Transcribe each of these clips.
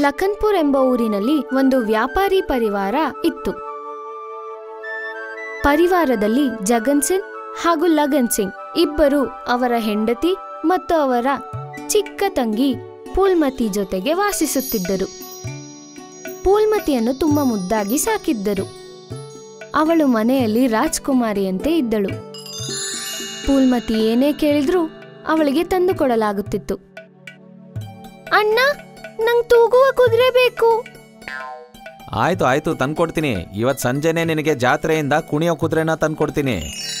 ಲಖನ್ಪುರ್ ಎಂಬ ಊರಿನಲ್ಲಿ ಒಂದು ವ್ಯಾಪಾರಿ ಪರಿವಾರ ಇತ್ತು ಪರಿವಾರದಲ್ಲಿ ಜಗನ್ ಸಿಂಗ್ ಹಾಗೂ ಲಗನ್ ಸಿಂಗ್ ಇಬ್ಬರು ಅವರ ಹೆಂಡತಿ ಮತ್ತು ಅವರ ಚಿಕ್ಕ ತಂಗಿ ಪೂಲ್ಮತಿ ಜೊತೆಗೆ ವಾಸಿಸುತ್ತಿದ್ದರು ಪೂಲ್ಮತಿಯನ್ನು ತುಂಬಾ ಮುದ್ದಾಗಿ ಸಾಕಿದ್ದರು ಅವಳು ಮನೆಯಲ್ಲಿ ರಾಜ್ಕುಮಾರಿಯಂತೆ ಇದ್ದಳು ಪೂಲ್ಮತಿ ಏನೇ ಕೇಳಿದ್ರೂ ಅವಳಿಗೆ ತಂದು ಕೊಡಲಾಗುತ್ತಿತ್ತು ಅಣ್ಣ ನಂಗ್ ತೂಗುವ ಕುದುರೆ ಬೇಕು ಆಯ್ತು ಆಯ್ತು ತಂದ್ಕೊಡ್ತೀನಿ ಇವತ್ ಸಂಜೆನೆ ನಿನಗೆ ಜಾತ್ರೆಯಿಂದ ಕುಣಿಯೋ ಕುದುರೆನ ತಂದ್ಕೊಡ್ತೀನಿ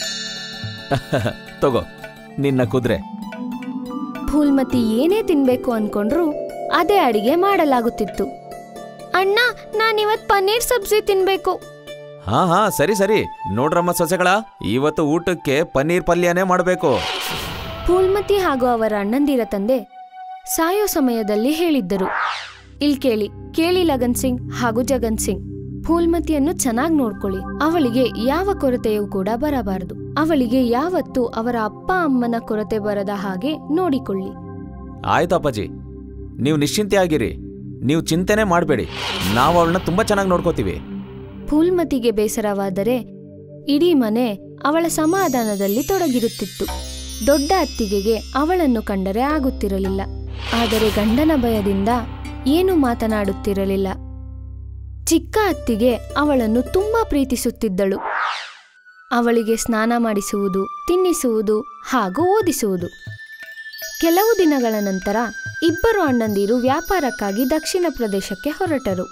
ತಗೋ ನಿನ್ನ ಕುದುರೆ ಫೂಲ್ಮತಿ ಏನೇ ತಿನ್ಬೇಕು ಅನ್ಕೊಂಡ್ರು ಅದೇ ಅಡಿಗೆ ಮಾಡಲಾಗುತ್ತಿತ್ತು ಅಣ್ಣ ನಾನಿವತ್ ಪನ್ನೀರ್ ಸಬ್ಜಿ ತಿನ್ಬೇಕು ಹಾ ಹಾ ಸರಿ ಸರಿ ನೋಡ್ರಮ್ಮ ಸೊಸೆಗಳ ಇವತ್ತು ಊಟಕ್ಕೆ ಪನ್ನೀರ್ ಪಲ್ಯನೇ ಮಾಡಬೇಕು ಫೂಲ್ಮತಿ ಹಾಗೂ ಅವರ ಅಣ್ಣಂದಿರ ತಂದೆ ಸಾಯೋ ಸಮಯದಲ್ಲಿ ಹೇಳಿದ್ದರು ಇಲ್ ಕೇಳಿ ಕೇಳಿ ಲಗನ್ ಸಿಂಗ್ ಹಾಗೂ ಜಗನ್ ಸಿಂಗ್ ಫೂಲ್ಮತಿಯನ್ನು ಚೆನ್ನಾಗಿ ನೋಡ್ಕೊಳ್ಳಿ ಅವಳಿಗೆ ಯಾವ ಕೊರತೆಯೂ ಕೂಡ ಬರಬಾರದು ಅವಳಿಗೆ ಯಾವತ್ತೂ ಅವರ ಅಪ್ಪ ಅಮ್ಮನ ಕೊರತೆ ಬರದ ಹಾಗೆ ನೋಡಿಕೊಳ್ಳಿ ಆಯ್ತು ಅಪ್ಪಾಜಿ ನೀವು ನಿಶ್ಚಿಂತೆಯಾಗಿರಿ ನೀವು ಚಿಂತೆನೆ ಮಾಡಬೇಡಿ ನಾವು ಅವಳನ್ನ ತುಂಬಾ ಚೆನ್ನಾಗಿ ನೋಡ್ಕೋತೀವಿ ಫೂಲ್ಮತಿಗೆ ಬೇಸರವಾದರೆ ಇಡೀ ಮನೆ ಅವಳ ಸಮಾಧಾನದಲ್ಲಿ ತೊಡಗಿರುತ್ತಿತ್ತು ದೊಡ್ಡ ಅತ್ತಿಗೆಗೆ ಅವಳನ್ನು ಕಂಡರೆ ಆಗುತ್ತಿರಲಿಲ್ಲ ಆದರೆ ಗಂಡನ ಭಯದಿಂದ ಏನು ಮಾತನಾಡುತ್ತಿರಲಿಲ್ಲ ಚಿಕ್ಕ ಅತ್ತಿಗೆ ಅವಳನ್ನು ತುಂಬಾ ಪ್ರೀತಿಸುತ್ತಿದ್ದಳು ಅವಳಿಗೆ ಸ್ನಾನ ಮಾಡಿಸುವುದು ತಿನ್ನಿಸುವುದು ಹಾಗೂ ಓದಿಸುವುದು ಕೆಲವು ದಿನಗಳ ನಂತರ ಇಬ್ಬರು ಅಣ್ಣಂದಿರು ವ್ಯಾಪಾರಕ್ಕಾಗಿ ದಕ್ಷಿಣ ಪ್ರದೇಶಕ್ಕೆ ಹೊರಟರು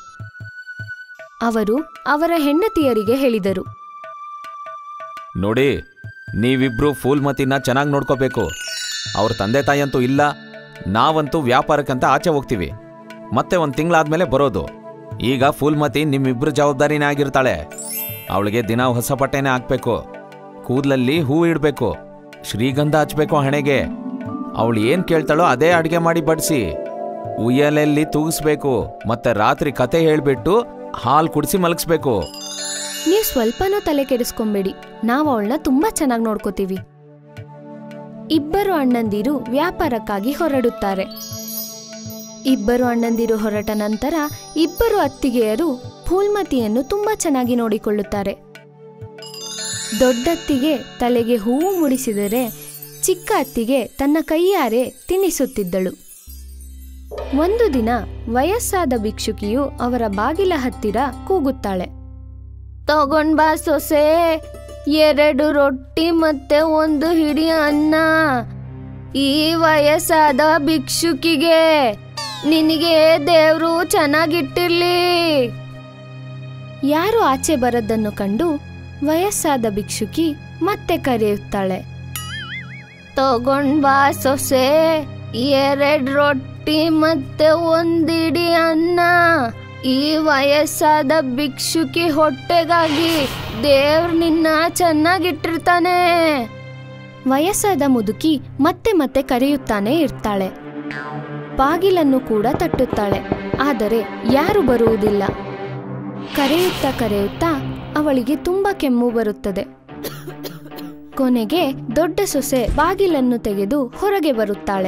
ಅವರು ಅವರ ಹೆಂಡತಿಯರಿಗೆ ಹೇಳಿದರು ನೋಡಿ ನೀವಿಬ್ರು ಫೂಲ್ಮತಿನ ಚೆನ್ನಾಗಿ ನೋಡ್ಕೋಬೇಕು ಅವ್ರ ತಂದೆ ತಾಯಿಯಂತೂ ಇಲ್ಲ ನಾವಂತೂ ವ್ಯಾಪಾರಕ್ಕಂತ ಆಚೆ ಹೋಗ್ತೀವಿ ಮತ್ತೆ ಒಂದು ತಿಂಗಳಾದ್ಮೇಲೆ ಬರೋದು ಈಗ ಫೂಲ್ಮತಿ ನಿಮ್ಮಿಬ್ರು ಜವಾಬ್ದಾರಿನೇ ಆಗಿರ್ತಾಳೆ ಅವಳಿಗೆ ದಿನ ಹೊಸ ಬಟ್ಟೆನೇ ಹಾಕ್ಬೇಕು ಕೂದಲಲ್ಲಿ ಹೂ ಇಡಬೇಕು ಶ್ರೀಗಂಧ ಹಚ್ಬೇಕು ಹಣೆಗೆ ಅವಳು ಏನ್ ಕೇಳ್ತಾಳೋ ಅದೇ ಅಡುಗೆ ಮಾಡಿ ಬಡಿಸಿ ಉಯ್ಯಲೆಲ್ಲಿ ತೂಗಿಸ್ಬೇಕು ಮತ್ತೆ ರಾತ್ರಿ ಕತೆ ಹೇಳ್ಬಿಟ್ಟು ಹಾಲು ಕುಡಿಸಿ ಮಲಗಿಸ್ಬೇಕು ನೀವು ಸ್ವಲ್ಪನೂ ತಲೆ ಕೆಡಿಸ್ಕೊಂಬೇಡಿ ನಾವು ಅವಳನ್ನ ತುಂಬಾ ಚೆನ್ನಾಗಿ ನೋಡ್ಕೋತೀವಿ ಇಬ್ಬರು ಅಣ್ಣಂದಿರು ವ್ಯಾಪಾರಕ್ಕಾಗಿ ಹೊರಡುತ್ತಾರೆ ಇಬ್ಬರು ಅಣ್ಣಂದಿರು ಹೊರಟ ನಂತರ ಇಬ್ಬರು ಅತ್ತಿಗೆಯರು ಫೂಲ್ಮತಿಯನ್ನು ತುಂಬಾ ಚೆನ್ನಾಗಿ ನೋಡಿಕೊಳ್ಳುತ್ತಾರೆ ದೊಡ್ಡತ್ತಿಗೆ ತಲೆಗೆ ಹೂವು ಮುಡಿಸಿದರೆ ಚಿಕ್ಕ ಅತ್ತಿಗೆ ತನ್ನ ಕೈಯಾರೆ ತಿನ್ನಿಸುತ್ತಿದ್ದಳು ಒಂದು ದಿನ ವಯಸ್ಸಾದ ಭಿಕ್ಷುಕಿಯು ಅವರ ಬಾಗಿಲ ಹತ್ತಿರ ಕೂಗುತ್ತಾಳೆ ತಗೊಂಡ್ ಬಾ ಸೊಸೆ ಎರಡು ರೊಟ್ಟಿ ಮತ್ತೆ ಒಂದು ಹಿಡಿ ಅನ್ನ ಈ ವಯಸ್ಸಾದ ಭಿಕ್ಷುಕಿಗೆ ನಿನಗೆ ದೇವ್ರು ಚೆನ್ನಾಗಿಟ್ಟಿರ್ಲಿ ಯಾರು ಆಚೆ ಬರದನ್ನು ಕಂಡು ವಯಸ್ಸಾದ ಭಿಕ್ಷುಕಿ ಮತ್ತೆ ಕರೆಯುತ್ತಾಳೆ ತಗೊಂಡ್ ಬಾ ಸೊಸೆ ಎರಡ್ ರೊಟ್ಟಿ ಮತ್ತೆ ಒಂದಿಡಿ ಅನ್ನ ಈ ವಯಸ್ಸಾದ ಭಿಕ್ಷುಕಿ ಹೊಟ್ಟೆಗಾಗಿ ದೇವ್ರು ನಿನ್ನ ಚೆನ್ನಾಗಿಟ್ಟಿರ್ತಾನೆ ವಯಸ್ಸಾದ ಮುದುಕಿ ಮತ್ತೆ ಮತ್ತೆ ಕರೆಯುತ್ತಾನೆ ಇರ್ತಾಳೆ ಬಾಗಿಲನ್ನು ಕೂಡ ತಟ್ಟುತ್ತಾಳೆ ಆದರೆ ಯಾರು ಬರುವುದಿಲ್ಲ ಕರೆಯುತ್ತಾ ಕರೆಯುತ್ತಾ ಅವಳಿಗೆ ತುಂಬಾ ಕೆಮ್ಮು ಬರುತ್ತದೆ ಕೊನೆಗೆ ದೊಡ್ಡ ಸೊಸೆ ಬಾಗಿಲನ್ನು ತೆಗೆದು ಹೊರಗೆ ಬರುತ್ತಾಳೆ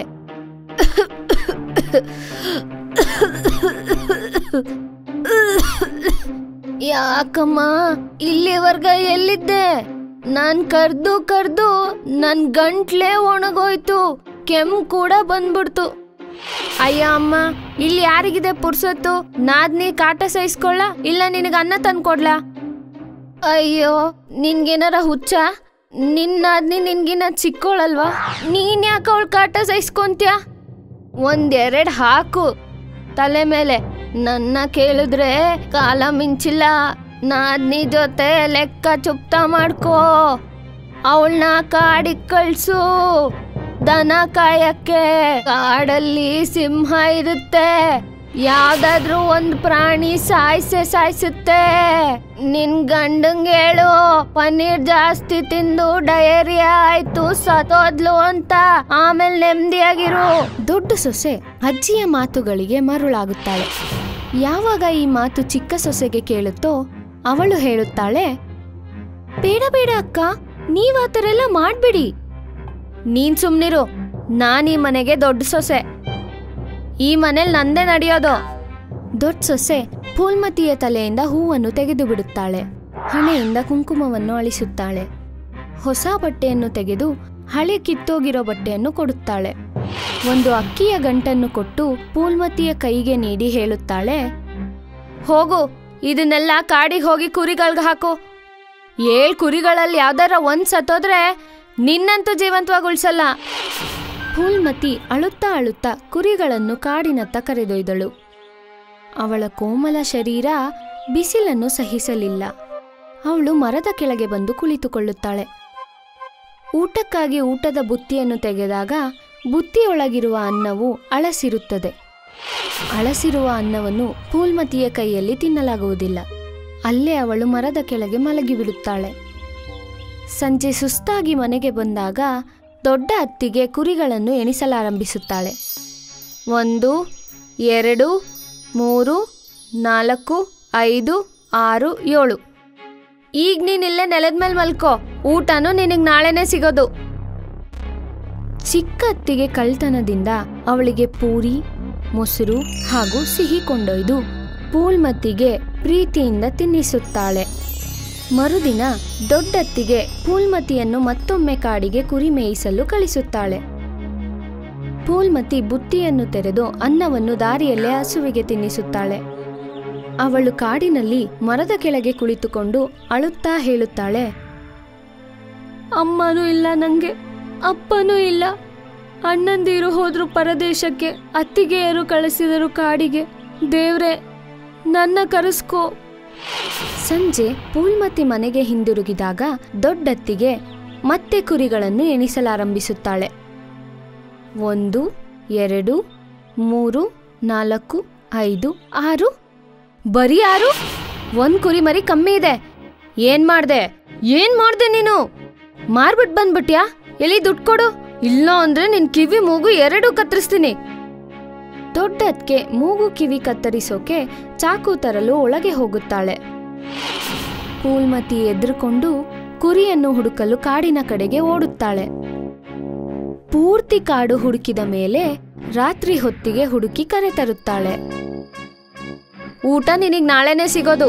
ಯಾಕಮ್ಮ ಇಲ್ಲಿವರ್ಗ ಎಲ್ಲಿದ್ದೆ ನಾನ್ ಕರ್ದು ಕರ್ದು ನನ್ ಗಂಟ್ಲೆ ಒಣಗೋಯ್ತು ಕೆಮ್ಮು ಕೂಡ ಬಂದ್ಬಿಡ್ತು ಅಯ್ಯ ಅಮ್ಮ ಇಲ್ಲಿ ಯಾರಿಗಿದೆ ಪುರ್ಸೊತ್ತು ನಾದ್ನಿ ಕಾಟ ಸಹಿಸ್ಕೊಳ್ಳ ಇಲ್ಲ ನಿನಗೆ ಅನ್ನ ತಂದ್ಕೊಡ್ಲಾ ಅಯ್ಯೋ ನಿನ್ಗೇನಾರ ಹುಚ್ಚ ನಿನ್ನಾದ್ನಿ ನಿನ್ಗಿನ ಚಿಕ್ಕೋಳಲ್ವಾ ನೀನ್ ಯಾಕೆ ಅವಳ ಕಾಟ ಸಹಿಸ್ಕೊಂತ್ಯ ಒಂದೆರಡ್ ಹಾಕು ತಲೆ ಮೇಲೆ ನನ್ನ ಕೇಳಿದ್ರೆ ಕಾಲ ಮಿಂಚಿಲ್ಲ ನಾದ್ನಿ ಜೊತೆ ಲೆಕ್ಕ ಚುಪ್ತ ಮಾಡ್ಕೋ ಅವಳನ್ನ ಕಾಡಿಗೆ ಕಳ್ಸು ದನ ಕಾಯಕ್ಕೆ ಕಾಡಲ್ಲಿ ಸಿಂಹ ಇರುತ್ತೆ ಯಾವ್ದಾದ್ರೂ ಒಂದ್ ಪ್ರಾಣಿ ಸಾಯ್ಸೆ ಸಾಯ್ಸುತ್ತೆ ನಿನ್ ಗಂಡಂಗ್ ಹೇಳು ಪನ್ನೀರ್ ಜಾಸ್ತಿ ತಿಂದು ಡಯರಿಯಾ ಆಯ್ತು ಸತೋದ್ಲು ಅಂತ ಆಮೇಲೆ ನೆಮ್ಮದಿಯಾಗಿರು ದೊಡ್ಡ ಸೊಸೆ ಅಜ್ಜಿಯ ಮಾತುಗಳಿಗೆ ಮರುಳಾಗುತ್ತಾಳೆ ಯಾವಾಗ ಈ ಮಾತು ಚಿಕ್ಕ ಸೊಸೆಗೆ ಕೇಳುತ್ತೋ ಅವಳು ಹೇಳುತ್ತಾಳೆ ಬೇಡ ಬೇಡ ಅಕ್ಕ ನೀವ್ ಆ ಥರ ಎಲ್ಲ ಮಾಡ್ಬಿಡಿ ನೀನ್ ಸುಮ್ನಿರು ನಾನ್ ಈ ಮನೆಗೆ ದೊಡ್ಡ ಸೊಸೆ ಈ ಮನೇಲಿ ನಂದೇ ನಡೆಯೋದು ದೊಡ್ಡ ಸೊಸೆ ಫೂಲ್ಮತಿಯ ತಲೆಯಿಂದ ಹೂವನ್ನು ತೆಗೆದು ಬಿಡುತ್ತಾಳೆ ಹಣೆಯಿಂದ ಕುಂಕುಮವನ್ನು ಅಳಿಸುತ್ತಾಳೆ ಹೊಸ ಬಟ್ಟೆಯನ್ನು ತೆಗೆದು ಹಳೆ ಕಿತ್ತೋಗಿರೋ ಬಟ್ಟೆಯನ್ನು ಕೊಡುತ್ತಾಳೆ ಒಂದು ಅಕ್ಕಿಯ ಗಂಟನ್ನು ಕೊಟ್ಟು ಪೂಲ್ಮತಿಯ ಕೈಗೆ ನೀಡಿ ಹೇಳುತ್ತಾಳೆ ಹೋಗು ಇದನ್ನೆಲ್ಲ ಕಾಡಿಗೆ ಹೋಗಿ ಕುರಿಗಳ್ಗೆ ಹಾಕು ಏಳ್ ಕುರಿಗಳಲ್ಲಿ ಯಾವ್ದಾರ ಒಂದ್ ಸತ್ತೋದ್ರೆ ನಿನ್ನಂತೂ ಜೀವಂತವಾಗಿ ಉಳ್ಸಲ್ಲ ಫೂಲ್ಮತಿ ಅಳುತ್ತಾ ಅಳುತ್ತಾ ಕುರಿಗಳನ್ನು ಕಾಡಿನತ್ತ ಕರೆದೊಯ್ದಳು ಅವಳ ಕೋಮಲ ಶರೀರ ಬಿಸಿಲನ್ನು ಸಹಿಸಲಿಲ್ಲ ಅವಳು ಮರದ ಕೆಳಗೆ ಬಂದು ಕುಳಿತುಕೊಳ್ಳುತ್ತಾಳೆ ಊಟಕ್ಕಾಗಿ ಊಟದ ಬುತ್ತಿಯನ್ನು ತೆಗೆದಾಗ ಬುತ್ತಿಯೊಳಗಿರುವ ಅನ್ನವು ಅಳಸಿರುತ್ತದೆ ಅಳಸಿರುವ ಅನ್ನವನ್ನು ಫೂಲ್ಮತಿಯ ಕೈಯಲ್ಲಿ ತಿನ್ನಲಾಗುವುದಿಲ್ಲ ಅಲ್ಲೇ ಅವಳು ಮರದ ಕೆಳಗೆ ಮಲಗಿಬಿಡುತ್ತಾಳೆ ಸಂಜೆ ಸುಸ್ತಾಗಿ ಮನೆಗೆ ಬಂದಾಗ ದೊಡ್ಡ ಅತ್ತಿಗೆ ಕುರಿಗಳನ್ನು ಎಣಿಸಲಾರಂಭಿಸುತ್ತಾಳೆ ಒಂದು ಎರಡು ಮೂರು ನಾಲ್ಕು ಐದು ಆರು ಏಳು ಈಗ ನೀನಿಲ್ಲೇ ನೆಲದ ಮೇಲೆ ಮಲ್ಕೋ ಊಟನೂ ನಿನಗೆ ನಾಳೆನೇ ಸಿಗೋದು ಚಿಕ್ಕ ಅತ್ತಿಗೆ ಕಳ್ತನದಿಂದ ಅವಳಿಗೆ ಪೂರಿ ಮೊಸರು ಹಾಗೂ ಸಿಹಿ ಕೊಂಡೊಯ್ದು ಪೂಲ್ಮತಿಗೆ ಪ್ರೀತಿಯಿಂದ ತಿನ್ನಿಸುತ್ತಾಳೆ ಮರುದಿನ ದೊಡ್ಡತ್ತಿಗೆ ಪೂಲ್ಮತಿಯನ್ನು ಮತ್ತೊಮ್ಮೆ ಕಾಡಿಗೆ ಕುರಿ ಮೇಯಿಸಲು ಕಳಿಸುತ್ತಾಳೆ ಪೂಲ್ಮತಿ ಬುತ್ತಿಯನ್ನು ತೆರೆದು ಅನ್ನವನ್ನು ದಾರಿಯಲ್ಲೇ ಹಸುವಿಗೆ ತಿನ್ನಿಸುತ್ತಾಳೆ ಅವಳು ಕಾಡಿನಲ್ಲಿ ಮರದ ಕೆಳಗೆ ಕುಳಿತುಕೊಂಡು ಅಳುತ್ತಾ ಹೇಳುತ್ತಾಳೆ ಅಮ್ಮನೂ ಇಲ್ಲ ನಂಗೆ ಅಪ್ಪನೂ ಇಲ್ಲ ಅಣ್ಣಂದಿರು ಹೋದ್ರು ಪರದೇಶಕ್ಕೆ ಅತ್ತಿಗೆಯರು ಕಳಿಸಿದರು ಕಾಡಿಗೆ ದೇವ್ರೆ ನನ್ನ ಕರೆಸ್ಕೋ ಸಂಜೆ ಪೂಲ್ಮತಿ ಮನೆಗೆ ಹಿಂದಿರುಗಿದಾಗ ದೊಡ್ಡತ್ತಿಗೆ ಮತ್ತೆ ಕುರಿಗಳನ್ನು ಎಣಿಸಲಾರಂಭಿಸುತ್ತಾಳೆ ಒಂದು ಎರಡು ಮೂರು ನಾಲ್ಕು ಐದು ಆರು ಬರೀ ಆರು ಒಂದ್ ಕುರಿ ಮರಿ ಕಮ್ಮಿ ಇದೆ ಏನ್ ಮಾಡ್ದೆ ಏನ್ ಮಾಡ್ದೆ ನೀನು ಮಾರ್ಬಿಟ್ ಬಂದ್ಬಿಟ್ಯಾ ಎಲ್ಲಿ ದುಡ್ಡು ಕೊಡು ಇಲ್ಲ ಅಂದ್ರೆ ನಿನ್ ಕಿವಿ ಮೂಗು ಎರಡೂ ಕತ್ತರಿಸ್ತೀನಿ ದೊಡ್ಡದ್ಕೆ ಮೂಗು ಕಿವಿ ಕತ್ತರಿಸೋಕೆ ಚಾಕು ತರಲು ಒಳಗೆ ಹೋಗುತ್ತಾಳೆ ಪೂಲ್ಮತಿ ಎದ್ರುಕೊಂಡು ಕುರಿಯನ್ನು ಹುಡುಕಲು ಕಾಡಿನ ಕಡೆಗೆ ಓಡುತ್ತಾಳೆ ಪೂರ್ತಿ ಕಾಡು ಹುಡುಕಿದ ಮೇಲೆ ರಾತ್ರಿ ಹೊತ್ತಿಗೆ ಹುಡುಕಿ ಕರೆತರುತ್ತಾಳೆ ಊಟ ನಿನಗ್ ನಾಳೆನೆ ಸಿಗೋದು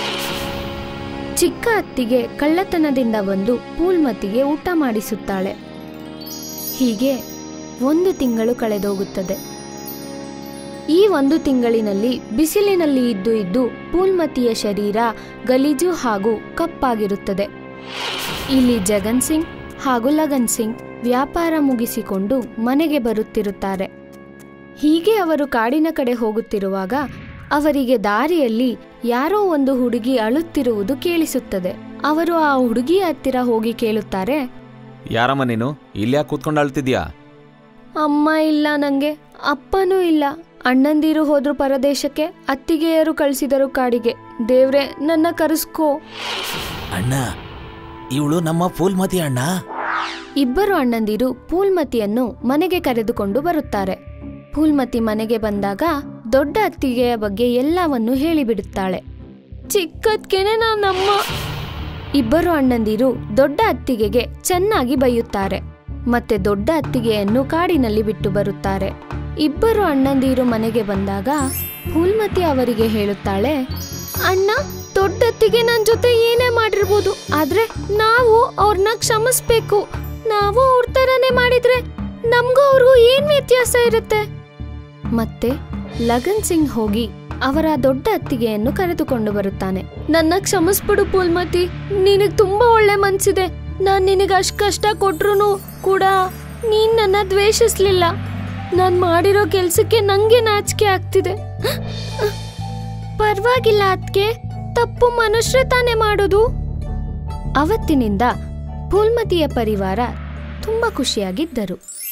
ಚಿಕ್ಕ ಅತ್ತಿಗೆ ಕಳ್ಳತನದಿಂದ ಬಂದು ಪೂಲ್ಮತಿಗೆ ಊಟ ಮಾಡಿಸುತ್ತಾಳೆ ಹೀಗೆ ಒಂದು ತಿಂಗಳು ಕಳೆದೋಗುತ್ತದೆ ಈ ಒಂದು ತಿಂಗಳಿನಲ್ಲಿ ಬಿಸಿಲಿನಲ್ಲಿ ಇದ್ದು ಇದ್ದು ಪೂಲ್ಮತಿಯ ಶರೀರ ಗಲೀಜು ಹಾಗೂ ಕಪ್ಪಾಗಿರುತ್ತದೆ ಇಲ್ಲಿ ಜಗನ್ ಸಿಂಗ್ ಹಾಗೂ ಲಗನ್ ಸಿಂಗ್ ವ್ಯಾಪಾರ ಮುಗಿಸಿಕೊಂಡು ಮನೆಗೆ ಬರುತ್ತಿರುತ್ತಾರೆ ಹೀಗೆ ಅವರು ಕಾಡಿನ ಕಡೆ ಹೋಗುತ್ತಿರುವಾಗ ಅವರಿಗೆ ದಾರಿಯಲ್ಲಿ ಯಾರೋ ಒಂದು ಹುಡುಗಿ ಅಳುತ್ತಿರುವುದು ಕೇಳಿಸುತ್ತದೆ ಅವರು ಆ ಹುಡುಗಿಯ ಹತ್ತಿರ ಹೋಗಿ ಕೇಳುತ್ತಾರೆ ಯಾರಮ್ಮ ನೀನು ಇಲ್ಯಾಕೆ ಕೂತ್ಕೊಂಡು ಅಳ್ತಿದ್ಯಾ ಅಮ್ಮ ಇಲ್ಲ ನಂಗೆ ಅಪ್ಪನೂ ಇಲ್ಲ ಅಣ್ಣಂದಿರು ಹೋದ್ರು ಪರದೇಶಕ್ಕೆ ಅತ್ತಿಗೆಯರು ಕಳಿಸಿದರು ಕಾಡಿಗೆ ದೇವ್ರೆ ನನ್ನ ಕರೆಸ್ಕೋ ಅಣ್ಣ ಇವಳು ನಮ್ಮ ಫೂಲ್ಮತಿ ಅಣ್ಣ ಇಬ್ಬರು ಅಣ್ಣಂದಿರು ಪೂಲ್ಮತಿಯನ್ನು ಮನೆಗೆ ಕರೆದುಕೊಂಡು ಬರುತ್ತಾರೆ ಪೂಲ್ಮತಿ ಮನೆಗೆ ಬಂದಾಗ ದೊಡ್ಡ ಅತ್ತಿಗೆಯ ಬಗ್ಗೆ ಎಲ್ಲವನ್ನು ಹೇಳಿಬಿಡುತ್ತಾಳೆ ಚಿಕ್ಕದ್ಕೆನೆ ನಮ್ಮ ಇಬ್ಬರು ಅಣ್ಣಂದಿರು ದೊಡ್ಡ ಅತ್ತಿಗೆಗೆ ಚೆನ್ನಾಗಿ ಬೈಯುತ್ತಾರೆ ಮತ್ತೆ ದೊಡ್ಡ ಅತ್ತಿಗೆಯನ್ನು ಕಾಡಿನಲ್ಲಿ ಬಿಟ್ಟು ಬರುತ್ತಾರೆ ಇಬ್ಬರು ಅಣ್ಣಂದಿರು ಮನೆಗೆ ಬಂದಾಗ ಪೂಲ್ಮತಿ ಅವರಿಗೆ ಹೇಳುತ್ತಾಳೆ ಅಣ್ಣ ದೊಡ್ಡತ್ತಿಗೆ ನನ್ ಜೊತೆ ಏನೇ ಮಾಡಿರ್ಬೋದು ಆದ್ರೆ ನಾವು ಅವ್ರನ್ನ ಕ್ಷಮಿಸ್ಬೇಕು ನಾವು ಅವ್ರ ತರನೇ ಮಾಡಿದ್ರೆ ನಮ್ಗೂ ಅವ್ರಿಗೂ ಏನ್ ವ್ಯತ್ಯಾಸ ಇರುತ್ತೆ ಮತ್ತೆ ಲಗನ್ ಸಿಂಗ್ ಹೋಗಿ ಅವರ ದೊಡ್ಡ ಅತ್ತಿಗೆಯನ್ನು ಕರೆದುಕೊಂಡು ಬರುತ್ತಾನೆ ನನ್ನ ಕ್ಷಮಿಸ್ಬಿಡು ಪೂಲ್ಮತಿ ನಿನಗ್ ತುಂಬಾ ಒಳ್ಳೆ ಮನ್ಸಿದೆ ನಾನ್ ನಿನಗೆ ಅಷ್ಟ್ ಕಷ್ಟ ಕೊಟ್ರು ಕೂಡ ನೀನ್ ನನ್ನ ದ್ವೇಷಿಸ್ಲಿಲ್ಲ ನಾನ್ ಮಾಡಿರೋ ಕೆಲ್ಸಕ್ಕೆ ನಂಗೆ ನಾಚಿಕೆ ಆಗ್ತಿದೆ ಪರವಾಗಿಲ್ಲ ಅದ್ಕೆ ತಪ್ಪು ಮನುಷ್ಯರೇ ತಾನೇ ಮಾಡೋದು ಅವತ್ತಿನಿಂದ ಪೂಲ್ಮತಿಯ ಪರಿವಾರ ತುಂಬಾ ಖುಷಿಯಾಗಿದ್ದರು